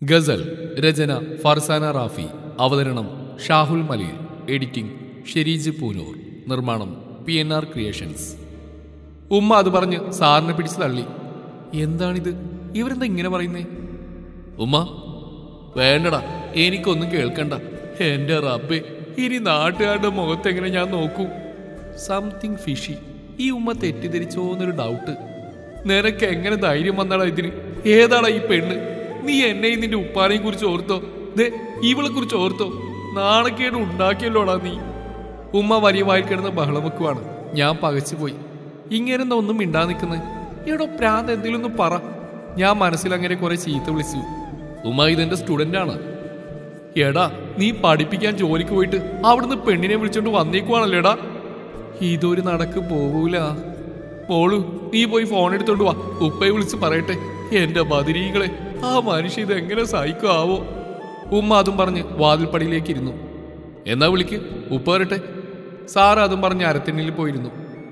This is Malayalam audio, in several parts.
ഗസൽ രചന ഫർസാന റാഫി അവതരണം ഷാഹുൽ മലയിൽ എഡിറ്റിംഗ് ഷെരീജ് പൂനൂർ നിർമ്മാണം പി എൻ ആർ ക്രിയേഷൻസ് ഉമ്മ അത് പറഞ്ഞ് സാറിനെ പിടിച്ച് തള്ളി എന്താണിത് ഇവരെന്താ ഇങ്ങനെ പറയുന്നേ ഉമ്മ വേണ്ടടാ എനിക്കൊന്നും കേൾക്കണ്ട എന്റെ റബ്ബേ ഇനി നാട്ടുകാരുടെ മുഖത്തെങ്ങനെ ഞാൻ നോക്കൂ സംതിങ് ഫിഷി ഈ ഉമ്മ തെറ്റിദ്ധരിച്ചോന്നൊരു ഡൗട്ട് നിനക്ക് എങ്ങനെ ധൈര്യം വന്നാടാ ഇതിന് ഏതാടാ ഈ പെണ്ണ് നീ എന്നെയും നിന്റെ ഉപ്പാനെയും കുറിച്ച് ഓർത്തോ ദേ ഇവളെ കുറിച്ച് ഓർത്തോ നാണക്കേട് ഉണ്ടാക്കിയല്ലോടാ നീ ഉമ്മ വലിയ വായിൽ കിടന്ന് ബഹളം വെക്കുവാണ് ഞാൻ പകച്ചുപോയി ഇങ്ങനെ ഒന്നും മിണ്ടാ നിൽക്കുന്നത് എടോ പ്രാന്ത് എന്തെങ്കിലും ഒന്ന് പറ ഞാൻ മനസ്സിൽ അങ്ങനെ കുറെ ചീത്ത വിളിച്ചു ഉമ്മ ഇതെന്റെ സ്റ്റുഡന്റ് ആണ് എടാ നീ പഠിപ്പിക്കാൻ ജോലിക്ക് പോയിട്ട് അവിടുന്ന് പെണ്ണിനെ വിളിച്ചോണ്ട് വന്നേക്കുവാണല്ലേടാ ഇതൊരു നടക്ക് പോവൂല പോളു നീ പോയി ഫോൺ എടുത്തോണ്ട് വാ ഉപ്പയെ വിളിച്ച് പറയട്ടെ എന്റെ ബദിരീകളെ ആ മനുഷ്യ ഇത് എങ്ങനെ സഹിക്കാവോ ഉമ്മ അതും പറഞ്ഞ് വാതിൽപ്പടിയിലേക്ക് ഇരുന്നു എന്നാ വിളിക്ക് ഉപ്പ വരട്ടെ സാറ് അതും പറഞ്ഞ് അരത്തിണ്ണിൽ പോയിരുന്നു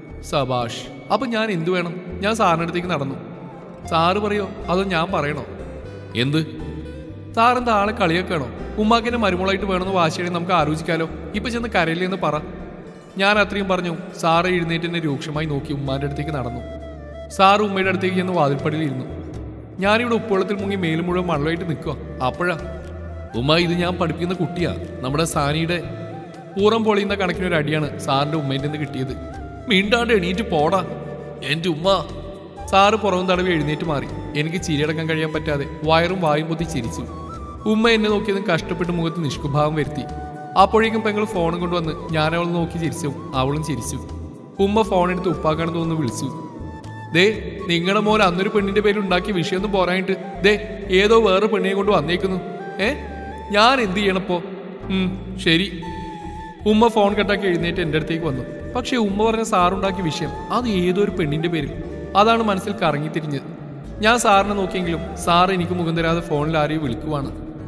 സബാഷ് അപ്പൊ ഞാൻ എന്തു വേണം ഞാൻ സാറിൻ്റെ അടുത്തേക്ക് നടന്നു സാറ് പറയോ അതോ ഞാൻ പറയണോ എന്ത് സാറെന്താ ആളെ കളിയാക്കണോ ഉമ്മാക്കിനെ മരുമോളായിട്ട് വേണമെന്ന് വാശിയാണെങ്കിൽ നമുക്ക് ആലോചിക്കാലോ ഇപ്പൊ ചെന്ന് കരയില്ലേ എന്ന് പറ ഞാൻ അത്രയും പറഞ്ഞു സാറ് എഴുന്നേറ്റ് എന്നെ രൂക്ഷമായി നോക്കി ഉമ്മാന്റെ അടുത്തേക്ക് നടന്നു സാറ് ഉമ്മയുടെ അടുത്തേക്ക് ചെന്ന് വാതിൽപ്പടിയിൽ ഇരുന്നു ഞാനിവിടെ ഉപ്പുവെള്ളത്തിൽ മുങ്ങി മേലും മുഴുവൻ മണ്ണലായിട്ട് നിൽക്കുക അപ്പോഴാ ഉമ്മ ഇത് ഞാൻ പഠിപ്പിക്കുന്ന കുട്ടിയാ നമ്മുടെ സാനിയുടെ പൂറം പൊളിയുന്ന കണക്കിന് ഒരു അടിയാണ് സാറിന്റെ ഉമ്മേൻ്റെ നിന്ന് കിട്ടിയത് മിണ്ടാണ്ട് എണീറ്റ് പോടാ എൻ്റെ ഉമ്മ സാറ് പുറവും തടവി എഴുന്നേറ്റ് മാറി എനിക്ക് ചിരിയടക്കാൻ കഴിയാൻ പറ്റാതെ വയറും വായും പൊത്തി ചിരിച്ചു ഉമ്മ എന്നെ നോക്കിയതും കഷ്ടപ്പെട്ട് മുഖത്ത് നിഷ്കുഭാവം വരുത്തി അപ്പോഴേക്കും പെങ്ങൾ ഫോണും കൊണ്ടുവന്ന് ഞാൻ അവൾ നോക്കി ചിരിച്ചു അവളും ചിരിച്ചു ഉമ്മ ഫോൺ എടുത്ത് ഉപ്പാക്കാണെന്ന് തോന്നുന്നു വിളിച്ചു ദേ നിങ്ങളുടെ മോൻ അന്നൊരു പെണ്ണിന്റെ പേരിൽ ഉണ്ടാക്കിയ വിഷയമൊന്നും പോരായിട്ട് ദേ ഏതോ വേറെ പെണ്ണിനെ കൊണ്ട് വന്നേക്കുന്നു ഏ ഞാൻ എന്ത് ചെയ്യണപ്പോ ഉം ശരി ഉമ്മ ഫോൺ കട്ടാക്കി എഴുന്നേറ്റ് എൻ്റെ അടുത്തേക്ക് വന്നു പക്ഷേ ഉമ്മ പറഞ്ഞ സാറുണ്ടാക്കിയ വിഷയം അത് ഏതോ ഒരു പെണ്ണിന്റെ പേരിൽ അതാണ് മനസ്സിൽ കറങ്ങിത്തിരിഞ്ഞത് ഞാൻ സാറിനെ നോക്കിയെങ്കിലും സാർ എനിക്ക് മുഖം തരാതെ ഫോണിൽ ആരെയോ വിളിക്കുവാണ്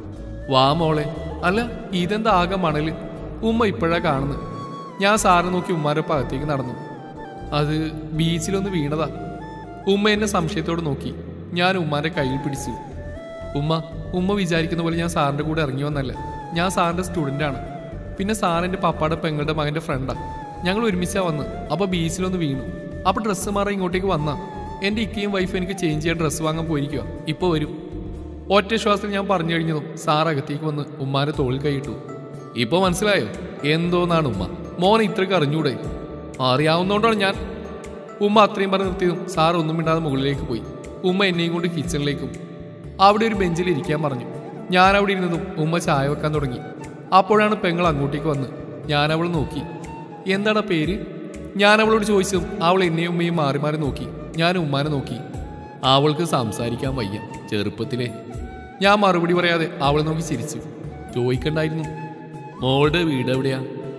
വാ മോളെ അല്ല ഇതെന്താ ആകെ മണല് ഉമ്മ ഇപ്പോഴാ കാണുന്നത് ഞാൻ സാറിനെ നോക്കി ഉമ്മാരൊപ്പം അകത്തേക്ക് നടന്നു അത് ബീച്ചിലൊന്ന് വീണതാ ഉമ്മ എന്നെ സംശയത്തോടെ നോക്കി ഞാൻ ഉമ്മാന്റെ കയ്യിൽ പിടിച്ചു ഉമ്മ ഉമ്മ വിചാരിക്കുന്ന പോലെ ഞാൻ സാറിന്റെ കൂടെ ഇറങ്ങി വന്നല്ല ഞാൻ സാറിന്റെ സ്റ്റുഡന്റ് ആണ് പിന്നെ സാർ എൻ്റെ പപ്പാടെ പെങ്ങളുടെ മകന്റെ ഫ്രണ്ടാ ഞങ്ങൾ ഒരുമിച്ചാ വന്ന് അപ്പൊ ബീച്ചിലൊന്ന് വീണു അപ്പൊ ഡ്രസ്സ് മാറി ഇങ്ങോട്ടേക്ക് വന്നാ എൻ്റെ ഇക്കയും വൈഫും എനിക്ക് ചേഞ്ച് ചെയ്യാൻ ഡ്രസ്സ് വാങ്ങാൻ പോയിരിക്കുക ഇപ്പോൾ വരും ഒറ്റ ശ്വാസത്തിൽ ഞാൻ പറഞ്ഞു കഴിഞ്ഞതും സാർ അകത്തേക്ക് വന്ന് ഉമ്മാരെ തോളിൽ കൈയിട്ടു ഇപ്പൊ മനസ്സിലായോ എന്തോന്നാണ് ഉമ്മ മോനെ ഇത്രയ്ക്ക് അറിഞ്ഞൂടെ അറിയാവുന്നതുകൊണ്ടാണ് ഞാൻ ഉമ്മ അത്രയും പറഞ്ഞ് നിർത്തിയതും സാർ ഒന്നും മിണ്ടാതെ മുകളിലേക്ക് പോയി ഉമ്മ എന്നെയും കൊണ്ട് കിച്ചണിലേക്കും അവിടെ ഒരു ബെഞ്ചിൽ ഇരിക്കാൻ പറഞ്ഞു ഞാൻ അവിടെ ഇരുന്നതും ഉമ്മ ചായ വെക്കാൻ തുടങ്ങി അപ്പോഴാണ് പെങ്ങൾ അങ്ങോട്ടേക്ക് വന്ന് ഞാൻ അവൾ നോക്കി എന്താണ് പേര് ഞാൻ അവളോട് ചോദിച്ചതും അവൾ എന്നെയും ഉമ്മയും മാറി മാറി നോക്കി ഞാൻ ഉമ്മാനെ നോക്കി അവൾക്ക് സംസാരിക്കാൻ വയ്യ ചെറുപ്പത്തിലെ ഞാൻ മറുപടി പറയാതെ അവളെ നോക്കി ചിരിച്ചു ചോദിക്കണ്ടായിരുന്നു മോളുടെ വീട് എവിടെയാ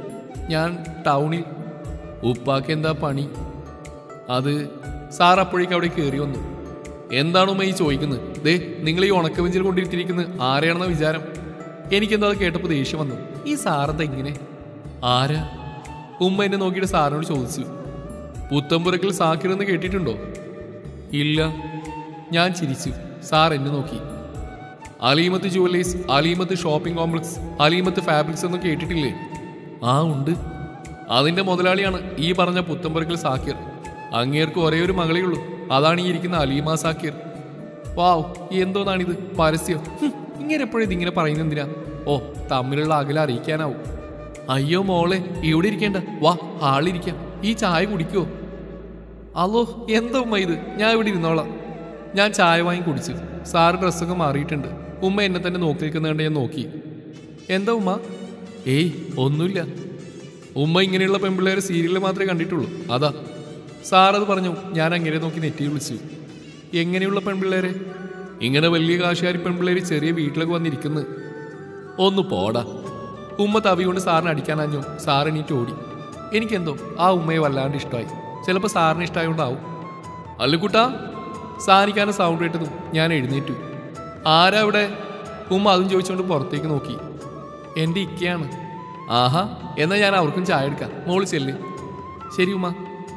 ഞാൻ ടൗണിൽ ഉപ്പാക്ക് എന്താ പണി അത് സാർ അപ്പോഴേക്കും അവിടെ കയറി വന്നു എന്താണ് ഉമ്മ ഈ ചോദിക്കുന്നത് ദേ നിങ്ങൾ ഈ ഉണക്കവെഞ്ചിൽ കൊണ്ടിരുത്തിരിക്കുന്നത് ആരെയാണെന്ന വിചാരം എനിക്കെന്താ അത് കേട്ടപ്പോൾ ദേഷ്യം വന്നു ഈ സാറെന്താ ഇങ്ങനെ ആരാ ഉമ്മ എന്നെ നോക്കിയിട്ട് സാറിനോട് ചോദിച്ചു പുത്തമ്പുരക്കിൽ സാക്കിർ എന്ന് കേട്ടിട്ടുണ്ടോ ഇല്ല ഞാൻ ചിരിച്ചു സാർ എന്നെ നോക്കി Aleemath jewellers Aleemath shopping complex Aleemath fabrics ഒന്നും കേട്ടിട്ടില്ലേ ആ ഉണ്ട് അതിന്റെ മുതലാളിയാണ് ഈ പറഞ്ഞ പുത്തമ്പുരക്കൽ സാക്കിർ അങ്ങേർക്ക് ഒരേ ഒരു മകളേ ഉള്ളൂ അതാണ് ഈ ഇരിക്കുന്ന അലീമ സാക്കിർ വാവ് എന്തോന്നാണിത് പരസ്യം ഹും, ഇങ്ങനെ എപ്പോഴും ഇതിങ്ങനെ പറയുന്നത് എന്തിനാ ഓ തമ്മിലുള്ള അകല അറിയിക്കാനാവും അയ്യോ മോളെ ഇവിടെ ഇരിക്കേണ്ട വാ ഹാളിരിക്കാം ഈ ചായ കുടിക്കുവോ അല്ലോ എന്താ ഉമ്മ ഇത് ഞാൻ ഇവിടെ ഇരുന്നോളാം ഞാൻ ചായ വാങ്ങി കുടിച്ചു സാറ് ഡ്രസ്സൊക്കെ മാറിയിട്ടുണ്ട് ഉമ്മ എന്നെ തന്നെ നോക്കി നിൽക്കുന്ന കണ്ട് ഞാൻ നോക്കി എന്താ ഉമ്മ ഏയ് ഒന്നുമില്ല ഉമ്മ ഇങ്ങനെയുള്ള പെൺപിള്ളേരെ സീരിയലിൽ മാത്രമേ കണ്ടിട്ടുള്ളൂ അതാ സാറത് പറഞ്ഞു ഞാൻ അങ്ങനെ നോക്കി നെറ്റി വിളിച്ചു എങ്ങനെയുള്ള പെൺപിള്ളേരെ ഇങ്ങനെ വലിയ കാശുകാരി പെൺപിള്ളേര് ചെറിയ വീട്ടിലൊക്കെ വന്നിരിക്കുന്നു ഒന്ന് പോടാ ഉമ്മ തവി കൊണ്ട് സാറിനെ അടിക്കാനഞ്ഞു സാർ എണീറ്റ് ഓടി എനിക്കെന്തോ ആ ഉമ്മയെ വല്ലാണ്ട് ഇഷ്ടമായി ചിലപ്പോൾ സാറിന് ഇഷ്ടമായോണ്ടാവും അല്ലുക്കുട്ടാ സാനിക്കാன സൗണ്ട് കേട്ടതും ഞാൻ എഴുന്നേറ്റു ആരാ ഇവിടെ ഉമ്മ അതും ചോദിച്ചുകൊണ്ട് പുറത്തേക്ക് നോക്കി എൻ്റെ ഇക്കയാണ് ആഹാ എന്നാൽ ഞാൻ അവർക്കും ചായ എടുക്കാം മോള് ചെല്ല് ശരി ഉമ്മ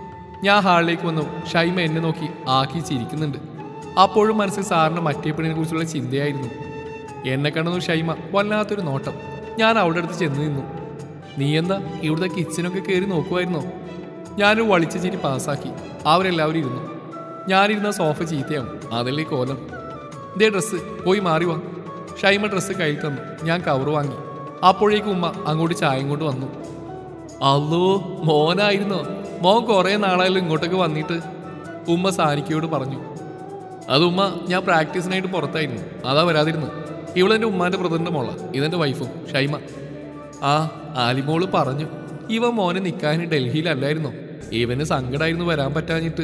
ഞാൻ ഹാളിലേക്ക് വന്നു ഷൈമ എന്നെ നോക്കി ആക്കി ചിരിക്കുന്നുണ്ട് അപ്പോഴും മനസ്സിൽ സാറിന്റെ മറ്റേ പെണ്ണിനെ കുറിച്ചുള്ള ചിന്തയായിരുന്നു എന്നെ കണ്ടെന്നു ഷൈമ വല്ലാത്തൊരു നോട്ടം ഞാൻ അവിടെ അടുത്ത് ചെന്ന് നിന്നു നീ എന്താ ഇവിടുത്തെ കിച്ചനൊക്കെ കയറി നോക്കുമായിരുന്നോ ഞാനൊരു വളിച്ച ചിരി പാസ്സാക്കി അവരെല്ലാവരും ഇരുന്നു ഞാനിരുന്ന സോഫ ചീത്തയാവും അതല്ലേ കോലം ഇതേ ഡ്രസ്സ് പോയി മാറി വാ ഷൈമ ഡ്രസ്സ് കയ്യിൽ തന്നു ഞാൻ കവർ വാങ്ങി അപ്പോഴേക്കും ഉമ്മ അങ്ങോട്ട് ചായം കൊണ്ട് വന്നു അല്ലോ മോനായിരുന്നോ മോൻ കുറേ നാളായാലും ഇങ്ങോട്ടൊക്കെ വന്നിട്ട് ഉമ്മ സാനിക്കയോട് പറഞ്ഞു അത് ഉമ്മ ഞാൻ പ്രാക്ടീസിനായിട്ട് പുറത്തായിരുന്നു അതാ വരാതിരുന്നു ഇവളെൻ്റെ ഉമ്മാൻ്റെ ബ്രദറിൻ്റെ മോള ഇതെൻ്റെ വൈഫും ഷൈമ ആ ആലിമോള് പറഞ്ഞു ഇവ മോനെ നിൽക്കാൻ ഡൽഹിയിലല്ലായിരുന്നോ ഇവന് സങ്കടമായിരുന്നു വരാൻ പറ്റാഞ്ഞിട്ട്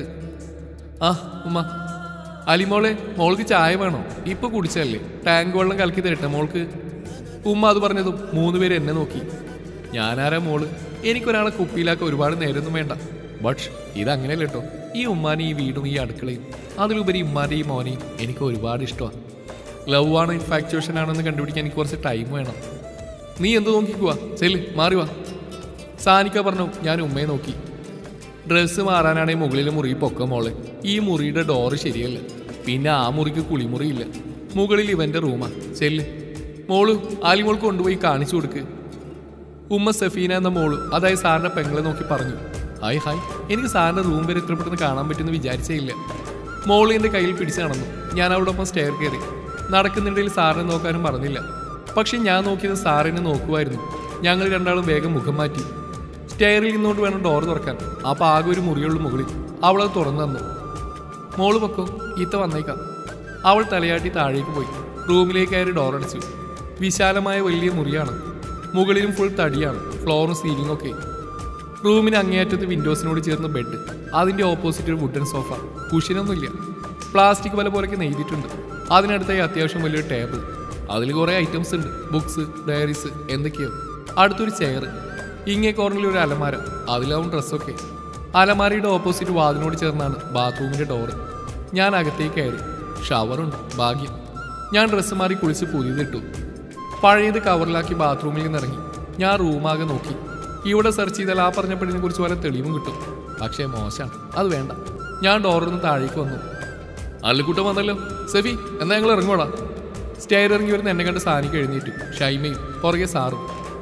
ആ ഉമ്മ അലിമോളെ മോൾക്ക് ചായ വേണോ ഇപ്പൊ കുടിച്ചല്ലേ ടാങ്ക് വെള്ളം കലക്കി തരട്ടെ മോൾക്ക് ഉമ്മ അത് പറഞ്ഞതും മൂന്ന് പേര് എന്നെ നോക്കി ഞാനാരാ മോള് എനിക്കൊരാളെ കുപ്പിയിലാക്കാൻ ഒരുപാട് നേരമൊന്നും വേണ്ട ബട്ട് ഇതങ്ങനെയല്ല കേട്ടോ ഈ ഉമ്മാനെ ഈ വീടും ഈ അടുക്കളയും അതിലുപരി ഉമ്മാൻ്റെ ഈ മോനെയും എനിക്ക് ഒരുപാട് ഇഷ്ടമാണ് ലവ് ആണോ ഇൻഫാക്ച്വേഷൻ ആണോ എന്ന് കണ്ടുപിടിക്കാൻ എനിക്ക് കുറച്ച് ടൈം വേണം നീ എന്ത് നോക്കിക്കുവാ ചെല്ല് മാറി വാ സാനിക്ക പറഞ്ഞു ഞാൻ ഉമ്മയെ നോക്കി ഡ്രസ്സ് മാറാനാണെങ്കിൽ മുകളിലെ മുറി പൊക്ക മോളെ ഈ മുറിയുടെ ഡോറ് ശരിയല്ല പിന്നെ ആ മുറിക്ക് കുളിമുറിയില്ല മുകളിൽ ഇവന്റെ റൂമാ ചെല്ല് മോളു ആലിമോൾ കൊണ്ടുപോയി കാണിച്ചു കൊടുക്ക് ഉമ്മ സഫീന എന്ന മോള് അതായത് സാറിന്റെ പെങ്ങളെ നോക്കി പറഞ്ഞു ഹായ് ഹായ് എനിക്ക് സാറിന്റെ റൂം വരെ എത്ര പെട്ടെന്ന് കാണാൻ പറ്റുമെന്ന് വിചാരിച്ചേ ഇല്ല മോള് എന്റെ കയ്യിൽ പിടിച്ചു നടന്നു ഞാൻ അവളോടൊപ്പം സ്റ്റെയർ കയറി നടക്കുന്നിടയിൽ സാറിനെ നോക്കാനും പറഞ്ഞില്ല പക്ഷെ ഞാൻ നോക്കിയത് സാറിനെ നോക്കുമായിരുന്നു ഞങ്ങൾ രണ്ടാളും വേഗം മുഖം മാറ്റി സ്റ്റെയറിൽ നിന്നുകൊണ്ട് വേണം ഡോർ തുറക്കാൻ അപ്പൊ ആകെ ഒരു മുറിയുള്ളൂ മുകളിൽ അവളത് തുറന്നു തന്നു മോള് പൊക്കോ ഈത്ത വന്നേക്കാം അവൾ തലയാട്ടി താഴേക്ക് പോയി റൂമിലേക്ക് കയറി ഡോർ അടച്ചു വിശാലമായ വലിയ മുറിയാണ് മുകളിലും ഫുൾ തടിയാണ് ഫ്ലോറും സീലിംഗും ഒക്കെ റൂമിന് അങ്ങേയറ്റത്ത് വിൻഡോസിനോട് ചേർന്ന ബെഡ് അതിന്റെ ഓപ്പോസിറ്റ് ഒരു വുഡൻ സോഫ കുഷിനൊന്നുമില്ല പ്ലാസ്റ്റിക് വല പോലൊക്കെ നെയ്തിട്ടുണ്ട് അതിനടുത്തായി അത്യാവശ്യം വലിയൊരു ടേബിൾ അതിൽ കുറേ ഐറ്റംസ് ഉണ്ട് ബുക്സ് ഡയറീസ് എന്തൊക്കെയോ അടുത്തൊരു ചെയർ ഇങ്ങേ കോർണറിൽ ഒരു അലമാര അതിലാവും ഡ്രസ്സൊക്കെ അലമാരയുടെ ഓപ്പോസിറ്റ് വാതിനോട് ചേർന്നാണ് ബാത്റൂമിന്റെ ഡോറ് ഞാൻ അകത്തേക്ക് കയറി ഷവറുണ്ട് ഭാഗ്യം ഞാൻ ഡ്രസ്സ് മാറി കുളിച്ച് പുതിയതിട്ടു പഴയത് കവറിലാക്കി ബാത്റൂമിൽ നിന്ന് ഇറങ്ങി ഞാൻ റൂമാകെ നോക്കി ഇവിടെ സെർച്ച് ചെയ്താൽ ആ പറഞ്ഞ പെണ്ണിനെ കുറിച്ച് വല്ല തെളിവും കിട്ടും പക്ഷേ മോശമാണ് അത് വേണ്ട ഞാൻ ഡോറിൽ നിന്ന് താഴേക്ക് വന്നു അള്ളിക്കൂട്ടം വന്നല്ലോ സെഫി എന്നാ ഞങ്ങൾ ഇറങ്ങോടാ സ്റ്റെയർ ഇറങ്ങി വരുന്ന എന്നെ കണ്ട് സാനിക്ക് എഴുന്നേറ്റു ഷൈമയും പുറകെ സാറും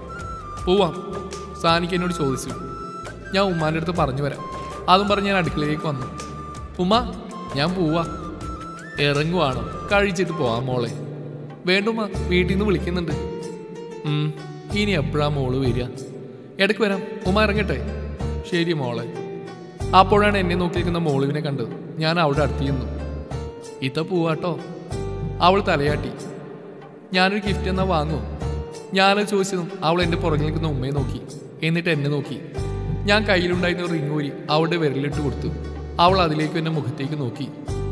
പോവാം സാനിക്ക് എന്നോട് ചോദിച്ചു ഞാൻ ഉമ്മാൻ്റെ അടുത്ത് പറഞ്ഞു വരാം അതും പറഞ്ഞ് ഞാൻ അടുക്കളയിലേക്ക് വന്നു ഉമ്മ ഞാൻ പോവാ ഇറങ്ങുവാണോ കഴിച്ചിട്ട് പോവാം മോളെ വേണ്ടുമ്മ വീട്ടിൽ നിന്ന് വിളിക്കുന്നുണ്ട് ഉം, ഇനി എപ്പോഴാ മോള് വരിക ഇടയ്ക്ക് വരാം ഉമ്മ ഇറങ്ങട്ടെ ശരി മോളെ അപ്പോഴാണ് എന്നെ നോക്കി നിൽക്കുന്ന മോളുവിനെ കണ്ടത് ഞാൻ അവിടെ അടുത്തിരുന്നു ഇത്ത പോവാട്ടോ അവൾ തലയാട്ടി ഞാനൊരു ഗിഫ്റ്റ് എന്നാ വാങ്ങുമോ ഞാനത് ചോദിച്ചതും അവൾ എൻ്റെ പുറകിൽ നിൽക്കുന്ന ഉമ്മയെ നോക്കി എന്നിട്ട് എന്നെ നോക്കി ഞാൻ കയ്യിലുണ്ടായിരുന്ന ഒരു റിങ് ഊരി അവളുടെ വിരലിട്ട് കൊടുത്തു അവൾ അതിലേക്ക് എൻ്റെ മുഖത്തേക്ക് നോക്കി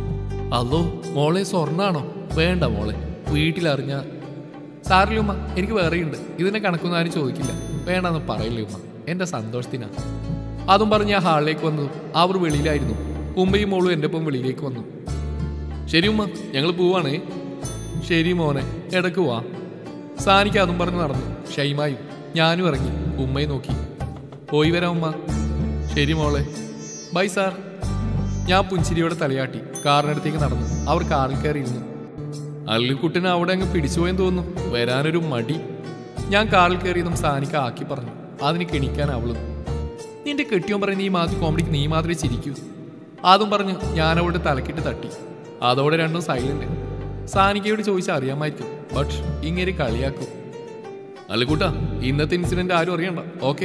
അതോ മോളെ സ്വർണ്ണാണോ വേണ്ട മോളെ വീട്ടിലറിഞ്ഞ സാറില്ല ഉമ്മ എനിക്ക് വേറെയുണ്ട് ഇതിന്റെ കണക്കൊന്നും ആരും ചോദിക്കില്ല വേണ്ടെന്ന് പറയില്ലേ ഉമ്മ എൻ്റെ സന്തോഷത്തിനാ അതും പറഞ്ഞ് ഞാൻ ഹാളിലേക്ക് വന്നു അവർ വെളിയിലായിരുന്നു ഉമ്മയും മോളും എൻ്റെ ഒപ്പം വെളിയിലേക്ക് വന്നു ശരി ഉമ്മ ഞങ്ങൾ പോവാണേ ശരി മോനെ ഇടക്ക് വാ സാനിക്ക് അതും പറഞ്ഞ് നടന്നു ഷൈമായും ഞാനും ഇറങ്ങി ഉമ്മയെ നോക്കി പോയി വരാം ഉമ്മ ശരി മോളെ ബൈ സാർ ഞാൻ പുഞ്ചിരിയോടെ തലയാട്ടി കാറിനടുത്തേക്ക് നടന്നു അവർ കാറിൽ കയറിയിരുന്നു അള്ളിക്കുട്ടിനെ അവിടെ അങ്ങ് പിടിച്ചുപോയെന്ന് തോന്നുന്നു വരാനൊരു മടി ഞാൻ കാറിൽ കയറിയതും സാനിക്ക ആക്കി പറഞ്ഞു അതിന് കെണിക്കാൻ അവളും നിന്റെ കെട്ടിയോൻ പറഞ്ഞ ഈ മാതിരി കോമഡിക്ക് നീ മാത്രമേ ചിരിക്കൂ അതും പറഞ്ഞ് ഞാൻ അവളുടെ തലക്കിട്ട് തട്ടി അതോടെ രണ്ടും സൈലന്റ് സാനിക്കയോട് ചോദിച്ചാൽ അറിയാമായിരിക്കും ബട്ട് ഇങ്ങനെ കളിയാക്കും അല്ലുകൂട്ടാ ഇന്നത്തെ ഇൻസിഡന്റ് ആരും അറിയണ്ട ഓക്കെ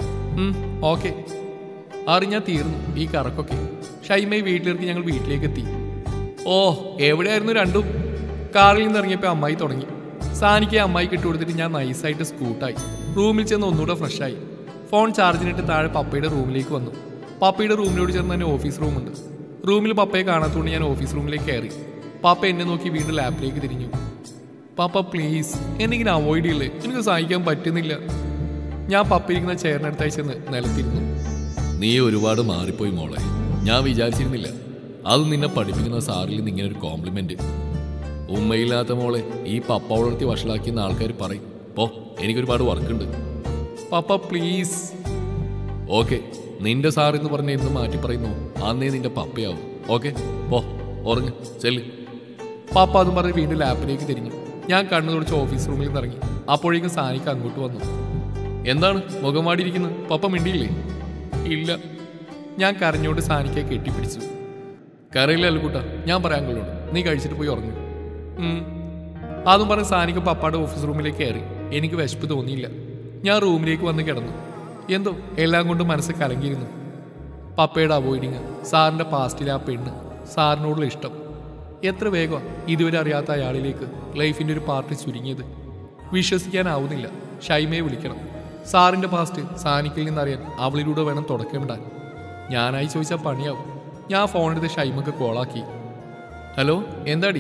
ഓക്കെ അറിഞ്ഞാ തീർന്നു ഈ കറക്കൊക്കെ ഷൈമയെ വീട്ടിലിറക്കി ഞങ്ങൾ വീട്ടിലേക്ക് എത്തി ഓ എവിടെയായിരുന്നു രണ്ടും കാറിൽ നിന്ന് ഇറങ്ങിയപ്പോൾ അമ്മായി തുടങ്ങി സാനിക്ക് അമ്മായി കിട്ടുകൊടുത്തിട്ട് ഞാൻ നൈസായിട്ട് സ്കൂട്ടായി റൂമിൽ ചെന്ന് ഒന്നുകൂടെ ഫ്രഷായി ഫോൺ ചാർജിനിട്ട് താഴെ പപ്പയുടെ റൂമിലേക്ക് വന്നു പപ്പയുടെ റൂമിലോട് ചേർന്ന് തന്നെ ഓഫീസ് റൂമുണ്ട് റൂമിൽ പപ്പയെ കാണാത്തതുകൊണ്ട് ഞാൻ ഓഫീസ് റൂമിലേക്ക് കയറി പപ്പ എന്നെ നോക്കി വീണ്ടും ലാപ്പിലേക്ക് തിരിഞ്ഞു പപ്പ പ്ലീസ് എന്നെങ്കിലും അവോയ്ഡ് ചെയ്യില്ലേ എനിക്ക് സഹിക്കാൻ പറ്റുന്നില്ല ഞാൻ പപ്പ ഇരിക്കുന്ന ചെയറിനടുത്തായി ചെന്ന് നിലത്തിരുന്നു നീ ഒരുപാട് മാറിപ്പോയി മോളെ ഞാൻ വിചാരിച്ചിരുന്നില്ല അത് നിന്നെ പഠിപ്പിക്കുന്ന സാറിൽ നിന്ന് ഇങ്ങനെ ഒരു കോംപ്ലിമെന്റ് ഉമ്മയില്ലാത്ത മോളെ ഈ പപ്പ വളർത്തി വഷളാക്കിയെന്ന് ആൾക്കാർ പറയും പോ എനിക്കൊരുപാട് വർക്കുണ്ട് പപ്പ പ്ലീസ് ഓക്കെ നിന്റെ സാർ എന്ന് പറഞ്ഞ എന്ന് മാറ്റി പറയുന്നു അന്നേ നിന്റെ പപ്പയാവും ഓക്കെ പോ ഉറങ്ങ് ചെല്ല് പാപ്പ അതും പറഞ്ഞ് വീണ്ടും ലാപ്പിലേക്ക് തിരിഞ്ഞു ഞാൻ കണ്ണു തുടച്ച് ഓഫീസ് റൂമിൽ നിന്ന് ഇറങ്ങി അപ്പോഴേക്കും സാനിക്ക് അങ്ങോട്ട് വന്നു എന്താണ് മുഖം വാടിയിരിക്കുന്നത് പപ്പ മിണ്ടിയില്ലേ ഇല്ല ഞാൻ കരഞ്ഞോണ്ട് സാനിക്കെ കെട്ടിപ്പിടിച്ചു കരയില്ല അല്ലുകൂട്ട ഞാൻ പറയാൻ കൊള്ളോട് നീ കഴിച്ചിട്ട് പോയി ഉറങ്ങു ഉം. അതും പറഞ്ഞ് സാനിക്ക് പപ്പായുടെ ഓഫീസ് റൂമിലേക്ക് കയറി എനിക്ക് വിശപ്പ് തോന്നിയില്ല ഞാൻ റൂമിലേക്ക് വന്ന് കിടന്നു എന്തോ എല്ലാം കൊണ്ടും മനസ്സ് കലങ്ങിയിരുന്നു പപ്പയുടെ അവോയ്ഡിങ് സാറിന്റെ പാസ്റ്റിലെ ആ പെണ്ണ് സാറിനോടുള്ള ഇഷ്ടം എത്ര വേഗം ഇതുവരെ അറിയാത്ത അയാളിലേക്ക് ലൈഫിന്റെ ഒരു പാർട്ടി ചുരുങ്ങിയത് വിശ്വസിക്കാനാവുന്നില്ല ഷൈമയെ വിളിക്കണം സാറിന്റെ പാസ്റ്റ് സാനിക്കിൽ നിന്നറിയാൻ അവളിലൂടെ വേണം തുടക്കമിടാൻ ഞാനായി ചോദിച്ചാൽ പണിയാവും ഞാൻ ഫോണെടുത്ത് ഷൈമക്ക് കോളാക്കി ഹലോ എന്താടി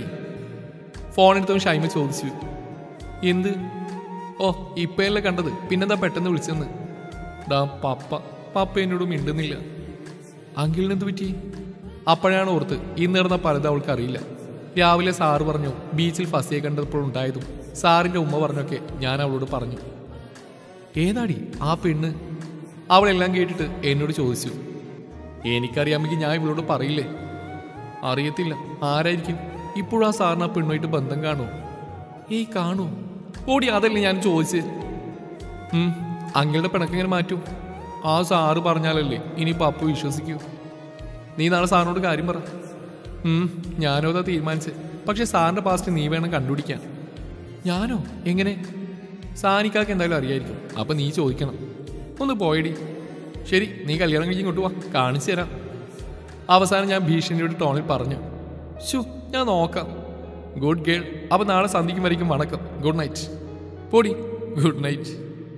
ഫോൺ എടുത്തവൻ ഷൈമ ചോദിച്ചു എന്ത് ഓ ഇപ്പയല്ലേ കണ്ടത് പിന്നെന്താ പെട്ടെന്ന് വിളിച്ചെന്ന് ഡാ പപ്പ പപ്പ എന്നോട് മിണ്ടുന്നില്ല അങ്കിളിന് എന്ത് പറ്റി അപ്പോഴാണ് ഓർത്ത് ഇന്ന് നടന്ന പലതും അവൾക്ക് അറിയില്ല രാവിലെ സാറ് പറഞ്ഞു ബീച്ചിൽ ഫസിയെ കണ്ടപ്പോൾ ഉണ്ടായതും സാറിന്റെ ഉമ്മ പറഞ്ഞൊക്കെ ഞാൻ അവളോട് പറഞ്ഞു ഏതാടി ആ പെണ്ണ് അവളെല്ലാം കേട്ടിട്ട് എന്നോട് ചോദിച്ചു എനിക്കറിയാമെങ്കിൽ ഞാൻ ഇവളോട് പറയില്ലേ അറിയത്തില്ല ആരായിരിക്കും ഇപ്പോഴും ആ സാറിന് ആ പെണ്ണുമായിട്ട് ബന്ധം കാണുമോ ഏയ് കാണുമോ ഓടി അതല്ലേ ഞാൻ ചോദിച്ചത് ഉം, അങ്കിളുടെ പിണക്കെങ്ങനെ മാറ്റും ആ സാറ് പറഞ്ഞാലല്ലേ ഇനി പപ്പു വിശ്വസിക്കൂ നീ നാളെ സാറിനോട് കാര്യം പറ ഉം, ഞാനോ അതാ തീരുമാനിച്ചത് പക്ഷെ സാറിന്റെ പാസ്റ്റ് നീ വേണം കണ്ടുപിടിക്കാൻ ഞാനോ എങ്ങനെ സാനിക്കാക്ക് എന്തായാലും അറിയായിരിക്കും അപ്പൊ നീ ചോദിക്കണം ഒന്ന് പോയടി ശരി നീ കല്യാണം കഴിഞ്ഞ് ഇങ്ങോട്ട് വാ കാണിച്ചു തരാം അവസാനം ഞാൻ ഭീഷണിയുടെ ടോണിൽ പറഞ്ഞു ശു ഞാൻ നോക്കാം ഗുഡ് ഗേൾ അപ്പൊ നാളെ സന്ധിക്കും വരയ്ക്കും വണക്കം ഗുഡ് നൈറ്റ് പൊടി ഗുഡ് നൈറ്റ്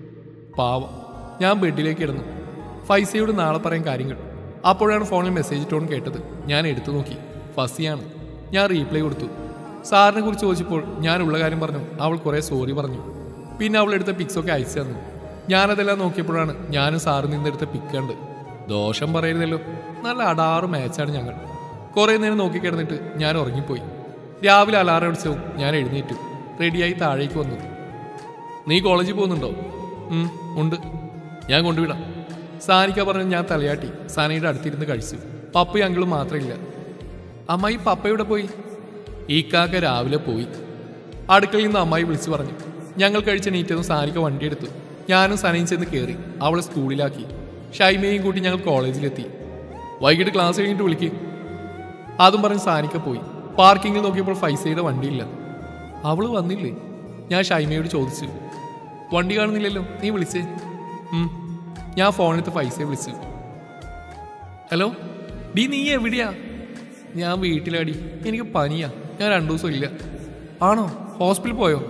പാവം ഞാൻ ബെഡിലേക്ക് കിടന്നു ഫൈസയോട് നാളെ പറയാൻ കാര്യങ്ങൾ അപ്പോഴാണ് ഫോണിൽ മെസ്സേജ് ടോൺ കേട്ടത് ഞാൻ എടുത്തു നോക്കി ഫസിയാണ് ഞാൻ റീപ്ലൈ കൊടുത്തു സാറിനെ കുറിച്ച് ചോദിച്ചപ്പോൾ ഞാൻ ഉള്ള കാര്യം പറഞ്ഞു അവൾ കുറേ സോറി പറഞ്ഞു പിന്നെ അവൾ എടുത്ത പിക്സൊക്കെ അയച്ചു തന്നു ഞാനതെല്ലാം നോക്കിയപ്പോഴാണ് ഞാനും സാറിൽ നിന്നെടുത്ത പിക്ക് കണ്ട് ദോഷം പറയരുതല്ലോ നല്ല അടാറ് മാച്ചാണ് ഞങ്ങൾ കുറേ നേരം നോക്കി കിടന്നിട്ട് ഞാൻ ഉറങ്ങിപ്പോയി രാവിലെ അലാറം അടിച്ചവും ഞാൻ എഴുന്നേറ്റു റെഡിയായി താഴേക്ക് വന്നു നീ കോളേജിൽ പോകുന്നുണ്ടോ ഉം, ഉണ്ട് ഞാൻ കൊണ്ടുവിടാം സാനിക്ക പറഞ്ഞ് ഞാൻ തലയാട്ടി സാനയുടെ അടുത്തിരുന്ന് കഴിച്ചു പപ്പയും അങ്കിളും മാത്രമില്ല അമ്മായി പപ്പയുടെ പോയി ഈ കാക്ക രാവിലെ പോയി അടുക്കളയിൽ നിന്ന് അമ്മായി വിളിച്ചു പറഞ്ഞു ഞങ്ങൾ കഴിച്ച നീറ്റതും സാനിക്ക വണ്ടിയെടുത്തു ഞാനും സനയും ചെന്ന് കയറി അവളെ സ്കൂളിലാക്കി ഷൈമയും കൂട്ടി ഞങ്ങൾ കോളേജിലെത്തി വൈകിട്ട് ക്ലാസ് കഴിഞ്ഞിട്ട് വിളിക്ക് അതും പറഞ്ഞ് സാനിക്ക പോയി പാർക്കിങ്ങിൽ നോക്കിയപ്പോൾ ഫൈസയുടെ വണ്ടിയില്ല അവള് വന്നില്ലേ ഞാൻ ഷൈമയോട് ചോദിച്ചു വണ്ടി കാണുന്നില്ലല്ലോ നീ വിളിച്ചേ ഉം. ഞാൻ ഫോണെടുത്ത് ഫൈസയെ വിളിച്ചു ഹലോ ഡി നീ എവിടെയാ ഞാൻ വീട്ടിലാടി എനിക്ക് പനിയാ ഞാൻ രണ്ടു ദിവസം ഇല്ല ആണോ ഹോസ്പിറ്റലിൽ പോയോ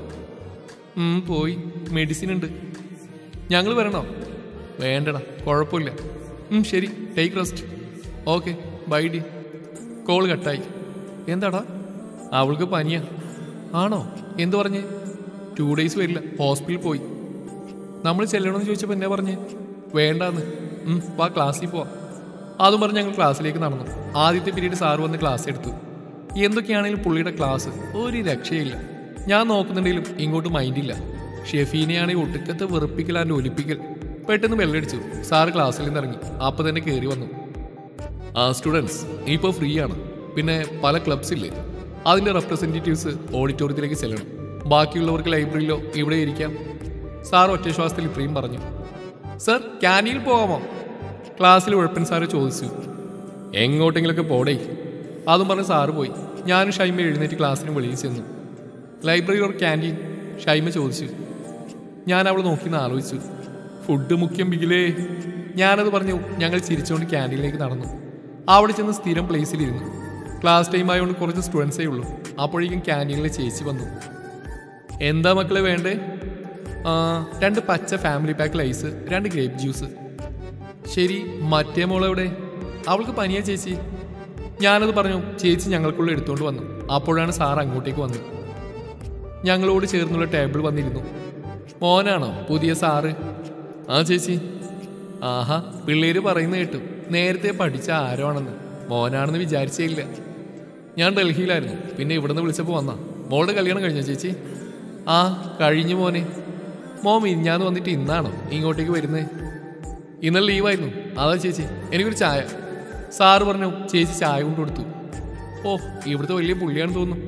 ഉം, പോയി മെഡിസിൻ ഉണ്ട് ഞങ്ങൾ വരണോ വേണ്ടടാ കുഴപ്പമില്ല ഉം, ശരി ടേക്ക് റെസ്റ്റ് ഓക്കെ ബൈ ഡി കോൾ കട്ടായി എന്താടാ അവൾക്ക് പനിയാ ആണോ എന്തു പറഞ്ഞേ ടു ഡേയ്സ് വരില്ല ഹോസ്പിറ്റലിൽ പോയി നമ്മൾ ചെല്ലണമെന്ന് ചോദിച്ചപ്പോൾ എന്നാ പറഞ്ഞേ വേണ്ടാന്ന് ഉം, വാ ക്ലാസ്സിൽ പോവാം അതും പറഞ്ഞ് ഞങ്ങൾ ക്ലാസ്സിലേക്ക് നടന്നു ആദ്യത്തെ പീരീഡ് സാറ് വന്ന് ക്ലാസ് എടുത്തു എന്തൊക്കെയാണെങ്കിലും പുള്ളിയുടെ ക്ലാസ് ഒരു രക്ഷയില്ല ഞാൻ നോക്കുന്നുണ്ടെങ്കിലും ഇങ്ങോട്ട് മൈൻഡില്ല ഷെഫീനെയാണെങ്കിൽ ഒടുക്കത്തെ വെറുപ്പിക്കൽ ഒലിപ്പിക്കൽ പെട്ടെന്ന് വെള്ളടിച്ചു സാറ് ക്ലാസ്സിൽ നിന്ന് ഇറങ്ങി അപ്പോൾ തന്നെ കയറി വന്നു ആ സ്റ്റുഡൻസ് ഇപ്പോൾ ഫ്രീ ആണ് പിന്നെ പല ക്ലബ്സ് ഇല്ലേ അതിൻ്റെ റെപ്രസെൻറ്റേറ്റീവ്സ് ഓഡിറ്റോറിയത്തിലേക്ക് ചെല്ലണം ബാക്കിയുള്ളവർക്ക് ലൈബ്രറിയിലോ ഇവിടെ ഇരിക്കാം സാർ ഒറ്റ ശ്വാസത്തിൽ ഇത്രയും പറഞ്ഞു സർ ക്യാൻറ്റീനിൽ പോകാമോ ക്ലാസ്സിൽ ഉഴപ്പൻ സാറ് ചോദിച്ചു എങ്ങോട്ടെങ്കിലൊക്കെ പോടേ അതും പറഞ്ഞ് സാറ് പോയി ഞാനും ഷൈമ എഴുന്നേറ്റ് ക്ലാസ്സിന് വെളിയിൽ ചെന്നു ലൈബ്രറി ഓർ ക്യാൻറ്റീൻ ഷൈമ ചോദിച്ചു ഞാൻ അവൾ നോക്കിന്ന് ആലോചിച്ചു ഫുഡ് മുഖ്യം ബിഗിലേ ഞാനത് പറഞ്ഞു ഞങ്ങൾ ചിരിച്ചുകൊണ്ട് ക്യാൻറ്റീനിലേക്ക് നടന്നു അവിടെ ചെന്ന് സ്ഥിരം പ്ലേസിലിരുന്നു ക്ലാസ് ടൈം ആയതുകൊണ്ട് കുറച്ച് സ്റ്റുഡൻസേ ഉള്ളൂ അപ്പോഴേക്കും ക്യാൻറ്റീനിലെ ചേച്ചി വന്നു എന്താ മക്കളെ വേണ്ടേ ആ, രണ്ട് പച്ച ഫാമിലി പാക്ക് ലൈസ് രണ്ട് ഗ്രേപ്പ് ജ്യൂസ് ശരി മറ്റേ മോളെവിടെ അവൾക്ക് പനിയാ ചേച്ചി ഞാനത് പറഞ്ഞു ചേച്ചി ഞങ്ങൾക്കുള്ള എടുത്തുകൊണ്ട് വന്നു അപ്പോഴാണ് സാർ അങ്ങോട്ടേക്ക് വന്നത് ഞങ്ങളോട് ചേർന്നുള്ള ടേബിൾ വന്നിരുന്നു മോനാണോ പുതിയ സാറ് ആ ചേച്ചി ആഹാ പിള്ളേര് പറയുന്ന കേട്ടു നേരത്തെ പഠിച്ച ആരോ ആണെന്ന് മോനാണെന്ന് വിചാരിച്ചേ ഇല്ല ഞാൻ ഡൽഹിയിലായിരുന്നു പിന്നെ ഇവിടുന്ന് വിളിച്ചപ്പോൾ വന്നാ മോളുടെ കല്യാണം കഴിഞ്ഞോ ചേച്ചി ആ കഴിഞ്ഞു മോനെ മോ മിഞ്ഞാന്ന് വന്നിട്ട് ഇന്നാണോ ഇങ്ങോട്ടേക്ക് വരുന്നത് ഇന്നലെ ലീവായിരുന്നു അതാ ചേച്ചി എനിക്കൊരു ചായ സാറ് പറഞ്ഞു ചേച്ചി ചായ കൊണ്ട് കൊടുത്തു ഓ ഇവിടുത്തെ വലിയ പുള്ളിയാണെന്ന് തോന്നുന്നു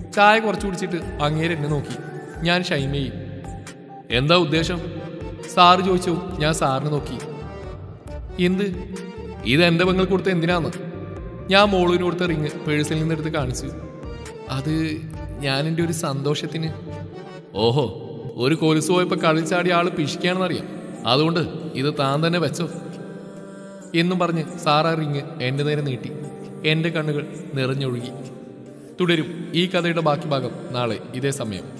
ചായ കുറച്ച് കുടിച്ചിട്ട് അങ്ങേരെ എന്നെ നോക്കി ഞാൻ ഷൈമയും എന്താ ഉദ്ദേശം സാറ് ചോദിച്ചു ഞാൻ സാറിനെ നോക്കി എന്ത് ഇത് എൻ്റെ പെങ്ങൾ കൊടുത്ത എന്തിനാന്ന് ഞാൻ മോളുവിന് കൊടുത്ത റിങ് പേഴ്സിൽ നിന്നെടുത്ത് കാണിച്ചു അത് ഞാൻ എൻ്റെ ഒരു സന്തോഷത്തിന് ഓഹോ ഒരു കൊലുസ് പോയപ്പോൾ കളിച്ചാടിയ ആള് പിശിക്കാണെന്നറിയാം അതുകൊണ്ട് ഇത് താൻ തന്നെ വെച്ചോ എന്നും പറഞ്ഞ് സാർ ആ റിങ് എൻ്റെ നേരെ നീട്ടി എൻ്റെ കണ്ണുകൾ നിറഞ്ഞൊഴുകി തുടരും ഈ കഥയുടെ ബാക്കി ഭാഗം നാളെ ഇതേ സമയം